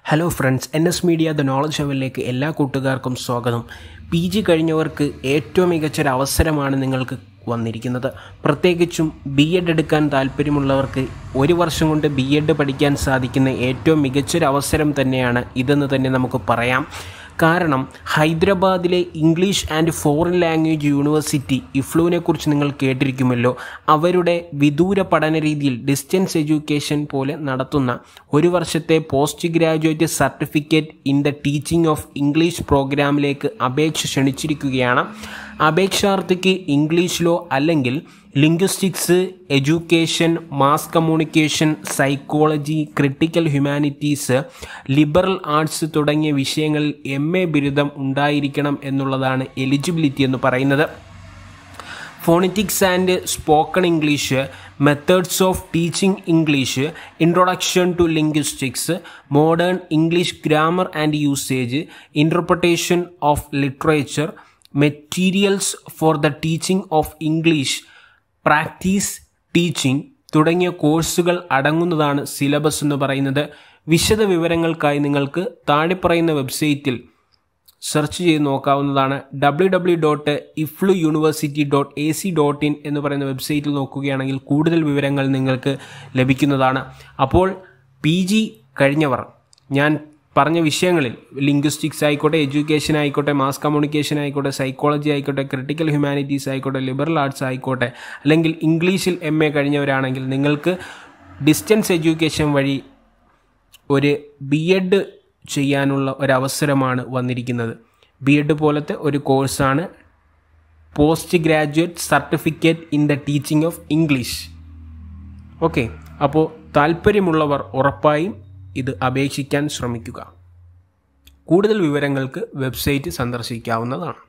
hello friends N S media the knowledge ലെവലിലേക്ക് എല്ലാ കൂട്ടുകാർക്കും സ്വാഗതം പി ജി കഴിഞ്ഞവർക്ക് ഏറ്റവും മികച്ചൊരു അവസരമാണ് നിങ്ങൾക്ക് വന്നിരിക്കുന്നത് പ്രത്യേകിച്ചും ബി എഡ് എടുക്കാൻ താല്പര്യമുള്ളവർക്ക് ഒരു വർഷം കൊണ്ട് ബി എഡ് പഠിക്കാൻ സാധിക്കുന്ന ഏറ്റവും മികച്ചൊരു അവസരം തന്നെയാണ് ഇതെന്ന് തന്നെ നമുക്ക് പറയാം കാരണം ഹൈദരാബാദിലെ English and foreign language university ഇഫ്ലുവിനെ കുറിച്ച് നിങ്ങൾ കേട്ടിരിക്കുമല്ലോ അവരുടെ വിദൂര പഠന രീതിയിൽ ഡിസ്റ്റൻസ് എഡ്യൂക്കേഷൻ പോലെ നടത്തുന്ന ഒരു വർഷത്തെ post graduate certificate in the teaching of English പ്രോഗ്രാമിലേക്ക് അപേക്ഷ ക്ഷണിച്ചിരിക്കുകയാണ് അപേക്ഷാർത്ഥിക്ക് ഇംഗ്ലീഷിലോ അല്ലെങ്കിൽ linguistics education mass communication psychology critical humanities liberal arts തുടങ്ങിയ വിഷയങ്ങളിൽ എം എ ബിരുദം ഉണ്ടായിരിക്കണം എന്നുള്ളതാണ് എലിജിബിലിറ്റി എന്ന് പറയുന്നത് phonetics and spoken English methods of teaching English introduction to linguistics modern English grammar and usage interpretation of literature materials for the teaching of English practice teaching തുടങ്ങിയ കോഴ്സുകൾ അടങ്ങുന്നതാണ് സിലബസ് എന്ന് പറയുന്നത് വിശദ വിവരങ്ങൾക്കായി നിങ്ങൾക്ക് താഴെ പറയുന്ന വെബ്സൈറ്റിൽ സെർച്ച് ചെയ്ത് നോക്കാവുന്നതാണ് W W dot EFLU university dot A C dot in എന്ന് പറയുന്ന വെബ്സൈറ്റിൽ നോക്കുകയാണെങ്കിൽ കൂടുതൽ വിവരങ്ങൾ നിങ്ങൾക്ക് ലഭിക്കുന്നതാണ് അപ്പോൾ പി ജി കഴിഞ്ഞവർ ഞാൻ പറഞ്ഞ വിഷയങ്ങളിൽ ലിംഗ്വിസ്റ്റിക്സ് ആയിക്കോട്ടെ എഡ്യൂക്കേഷൻ ആയിക്കോട്ടെ മാസ് കമ്മ്യൂണിക്കേഷൻ ആയിക്കോട്ടെ സൈക്കോളജി ആയിക്കോട്ടെ ക്രിട്ടിക്കൽ ഹ്യൂമാനിറ്റീസ് ആയിക്കോട്ടെ ലിബറൽ ആർട്സ് ആയിക്കോട്ടെ അല്ലെങ്കിൽ ഇംഗ്ലീഷിൽ എം എ കഴിഞ്ഞവരാണെങ്കിൽ നിങ്ങൾക്ക് ഡിസ്റ്റൻസ് എഡ്യൂക്കേഷൻ വഴി ഒരു ബി എഡ് ചെയ്യാനുള്ള ഒരവസരമാണ് വന്നിരിക്കുന്നത് ബി എഡ് പോലത്തെ ഒരു കോഴ്സാണ് post graduate certificate in the teaching of English okay അപ്പോൾ താല്പര്യമുള്ളവർ ഉറപ്പായും ഇത് അപേക്ഷിക്കാൻ ശ്രമിക്കുക കൂടുതൽ വിവരങ്ങൾക്ക് വെബ്സൈറ്റ് സന്ദർശിക്കാവുന്നതാണ്